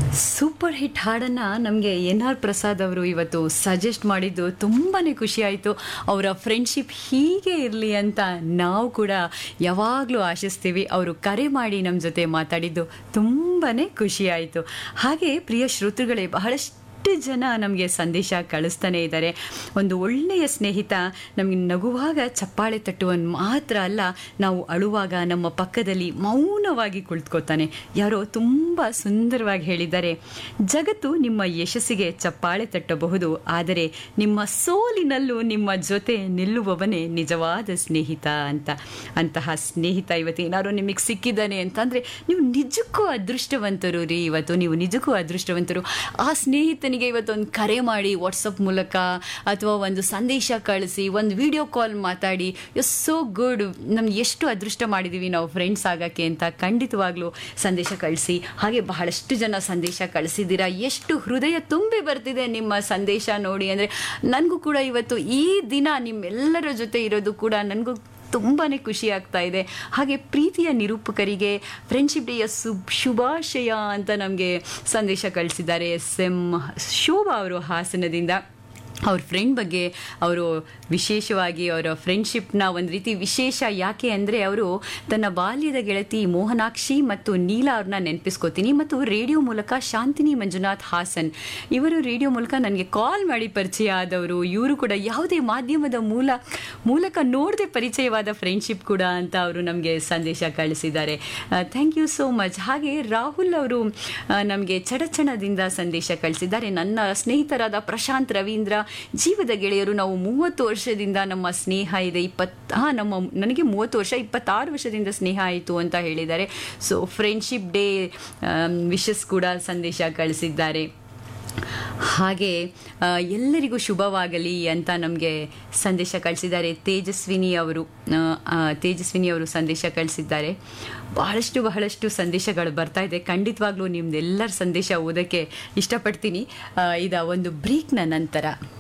super hit ಹಾಡನ್ನು ನಮಗೆ N R Prasad ಅವರು ಇವತ್ತು ಸಜೆಸ್ಟ್ ಮಾಡಿದ್ದು ತುಂಬಾ ಖುಷಿ ಆಯಿತು ಅವರ ಫ್ರೆಂಡ್ಶಿಪ್ ಹೀಗೆ ಇರಲಿ ಅಂತ ನಾವು ಕೂಡ ಯಾವಾಗಲೂ ಆಶಿಸ್ತೀವಿ ಅವರು ಕರೆ ಮಾಡಿ ನಮ್ಮ ಜೊತೆ ಮಾತಾಡಿದ್ದು ತುಂಬಾ ಖುಷಿ ಆಯಿತು ಹಾಗೆ ಪ್ರಿಯ ಶ್ರೋತೃಗಳೇ ಬಹಳಷ್ಟು ಎಷ್ಟು ಜನ ನಮಗೆ ಸಂದೇಶ ಕಳಿಸ್ತಾನೆ ಇದ್ದಾರೆ ಒಂದು ಒಳ್ಳೆಯ ಸ್ನೇಹಿತ ನಮಗೆ ನಗುವಾಗ ಚಪ್ಪಾಳೆ ತಟ್ಟುವನ್ ಮಾತ್ರ ಅಲ್ಲ ನಾವು ಅಳುವಾಗ ನಮ್ಮ ಪಕ್ಕದಲ್ಲಿ ಮೌನವಾಗಿ ಕುಳಿತುಕೋತಾನೆ ಯಾರೋ ತುಂಬ ಸುಂದರವಾಗಿ ಹೇಳಿದ್ದಾರೆ ಜಗತ್ತು ನಿಮ್ಮ ಯಶಸ್ಸಿಗೆ ಚಪ್ಪಾಳೆ ತಟ್ಟಬಹುದು ಆದರೆ ನಿಮ್ಮ ಸೋಲಿನಲ್ಲೂ ನಿಮ್ಮ ಜೊತೆ ನಿಲ್ಲುವವನೇ ನಿಜವಾದ ಸ್ನೇಹಿತ ಅಂತ ಅಂತಹ ಸ್ನೇಹಿತ ಇವತ್ತು ಏನಾದ್ರು ನಿಮಗೆ ಸಿಕ್ಕಿದ್ದಾನೆ ಅಂತಂದರೆ ನೀವು ನಿಜಕ್ಕೂ ಅದೃಷ್ಟವಂತರು ರೀ ಇವತ್ತು ನೀವು ನಿಜಕ್ಕೂ ಅದೃಷ್ಟವಂತರು ಆ ಸ್ನೇಹಿತನಿಗೆ ಇವತ್ತೊಂದು ಕರೆ ಮಾಡಿ ವಾಟ್ಸಪ್ ಮೂಲಕ ಅಥವಾ ಒಂದು ಸಂದೇಶ ಕಳಿಸಿ ಒಂದು ವಿಡಿಯೋ ಕಾಲ್ ಮಾತಾಡಿ ಎಸ್ ಸೋ ಗುಡ್ ನಮ್ಗೆ ಎಷ್ಟು ಅದೃಷ್ಟ ಮಾಡಿದ್ದೀವಿ ನಾವು ಫ್ರೆಂಡ್ಸ್ ಆಗೋಕ್ಕೆ ಅಂತ ಖಂಡಿತವಾಗ್ಲೂ ಸಂದೇಶ ಕಳಿಸಿ ಹಾಗೆ ಬಹಳಷ್ಟು ಜನ ಸಂದೇಶ ಕಳಿಸಿದ್ದೀರಾ ಎಷ್ಟು ಹೃದಯ ತುಂಬಿ ಬರ್ತಿದೆ ನಿಮ್ಮ ಸಂದೇಶ ನೋಡಿ ಅಂದರೆ ನನಗೂ ಕೂಡ ಇವತ್ತು ಈ ದಿನ ನಿಮ್ಮೆಲ್ಲರ ಜೊತೆ ಇರೋದು ಕೂಡ ನನಗೂ ತುಂಬಾ ಖುಷಿ ಆಗ್ತಾ ಇದೆ ಹಾಗೆ ಪ್ರೀತಿಯ ನಿರೂಪಕರಿಗೆ ಫ್ರೆಂಡ್ಶಿಪ್ ಡೇಯ ಸುಬ್ ಶುಭಾಶಯ ಅಂತ ನಮಗೆ ಸಂದೇಶ ಕಳಿಸಿದ್ದಾರೆ ಎಸ್ ಎಂ ಶೋಭಾ ಅವರು ಹಾಸನದಿಂದ ಅವ್ರ ಫ್ರೆಂಡ್ ಬಗ್ಗೆ ಅವರು ವಿಶೇಷವಾಗಿ ಅವರ ಫ್ರೆಂಡ್ಶಿಪ್ನ ಒಂದು ರೀತಿ ವಿಶೇಷ ಯಾಕೆ ಅಂದರೆ ಅವರು ತನ್ನ ಬಾಲ್ಯದ ಗೆಳತಿ ಮೋಹನಾಕ್ಷಿ ಮತ್ತು ನೀಲಾ ಅವ್ರನ್ನ ನೆನಪಿಸ್ಕೋತೀನಿ ಮತ್ತು ರೇಡಿಯೋ ಮೂಲಕ ಶಾಂತಿನಿ ಮಂಜುನಾಥ್ ಹಾಸನ್ ಇವರು ರೇಡಿಯೋ ಮೂಲಕ ನನಗೆ ಕಾಲ್ ಮಾಡಿ ಪರಿಚಯ ಆದವರು ಇವರು ಕೂಡ ಯಾವುದೇ ಮಾಧ್ಯಮದ ಮೂಲ ಮೂಲಕ ನೋಡದೆ ಪರಿಚಯವಾದ ಫ್ರೆಂಡ್ಶಿಪ್ ಕೂಡ ಅಂತ ಅವರು ನಮಗೆ ಸಂದೇಶ ಕಳಿಸಿದ್ದಾರೆ ಥ್ಯಾಂಕ್ ಯು ಸೋ ಮಚ್ ಹಾಗೆ ರಾಹುಲ್ ಅವರು ನಮಗೆ ಚಡಚಣದಿಂದ ಸಂದೇಶ ಕಳಿಸಿದ್ದಾರೆ ನನ್ನ ಸ್ನೇಹಿತರಾದ ಪ್ರಶಾಂತ್ ರವೀಂದ್ರ ಜೀವದ ಗೆಳೆಯರು ನಾವು ಮೂವತ್ತು ವರ್ಷದಿಂದ ನಮ್ಮ ಸ್ನೇಹ ಇದೆ ಇಪ್ಪತ್ತು ಹಾಂ ನಮ್ಮ ನನಗೆ ಮೂವತ್ತು ವರ್ಷ ಇಪ್ಪತ್ತಾರು ವರ್ಷದಿಂದ ಸ್ನೇಹ ಆಯಿತು ಅಂತ ಹೇಳಿದ್ದಾರೆ ಸೊ ಫ್ರೆಂಡ್ಶಿಪ್ ಡೇ ವಿಶಸ್ ಕೂಡ ಸಂದೇಶ ಕಳಿಸಿದ್ದಾರೆ ಹಾಗೆ ಎಲ್ಲರಿಗೂ ಶುಭವಾಗಲಿ ಅಂತ ನಮಗೆ ಸಂದೇಶ ಕಳಿಸಿದ್ದಾರೆ ತೇಜಸ್ವಿನಿ ಅವರು ತೇಜಸ್ವಿನಿ ಅವರು ಸಂದೇಶ ಕಳಿಸಿದ್ದಾರೆ ಬಹಳಷ್ಟು ಬಹಳಷ್ಟು ಸಂದೇಶಗಳು ಬರ್ತಾ ಇದೆ ಖಂಡಿತವಾಗ್ಲೂ ನಿಮ್ದೆಲ್ಲರ ಸಂದೇಶ ಓದೋಕ್ಕೆ ಇಷ್ಟಪಡ್ತೀನಿ ಇದ ಒಂದು ಬ್ರೇಕ್ನ ನಂತರ